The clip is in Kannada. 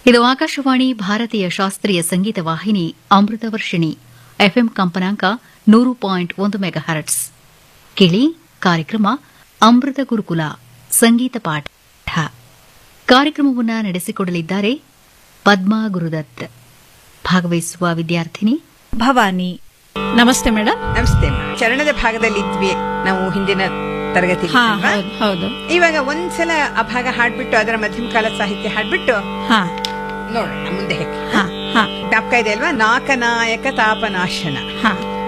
ಇದು ಆಕಾಶವಾಣಿ ಭಾರತೀಯ ಶಾಸ್ತ್ರೀಯ ಸಂಗೀತ ವಾಹಿನಿ ಅಮೃತ ವರ್ಷಿಣಿ ಎಫ್ಎಂ ಕಂಪನಾಂಕ ನೂರು ಪಾಯಿಂಟ್ ಒಂದು ಮೆಗಾಹರ್ಟ್ಸ್ ಕೇಳಿ ಕಾರ್ಯಕ್ರಮ ಅಮೃತ ಗುರುಕುಲ ಸಂಗೀತ ಪಾಠ ಕಾರ್ಯಕ್ರಮವನ್ನು ನಡೆಸಿಕೊಡಲಿದ್ದಾರೆ ಪದ್ಮಾ ಗುರುದತ್ ಭಾಗವಹಿಸುವ ವಿದ್ಯಾರ್ಥಿನಿ ಭವಾನಿ ನಮಸ್ತೆ ಮೇಡಮ್ ನಮಸ್ತೆ ಚರಣದ ಭಾಗದಲ್ಲಿ ಇದ್ವಿ ನಾವು ಹಿಂದಿನ ತರಗತಿ ಹಾ ಹೌದು ಹೌದು ಇವಾಗ ಒಂದ್ಸಲ ಆ ಭಾಗ ಹಾಡ್ಬಿಟ್ಟು ಅದರ ಮಧ್ಯಮ ಕಾಲ ಸಾಹಿತ್ಯ ಹಾಡ್ಬಿಟ್ಟು ಹಾ ನೋಡೋಣ ಮುಂದೆ ಹೇಗೆ ಹಾ ಹಾ ಜ್ಞಾಪಕ ಇದೆ ಅಲ್ವಾ ನಾಕನಾಯಕ ತಾಪನಾಶನ ಹಾ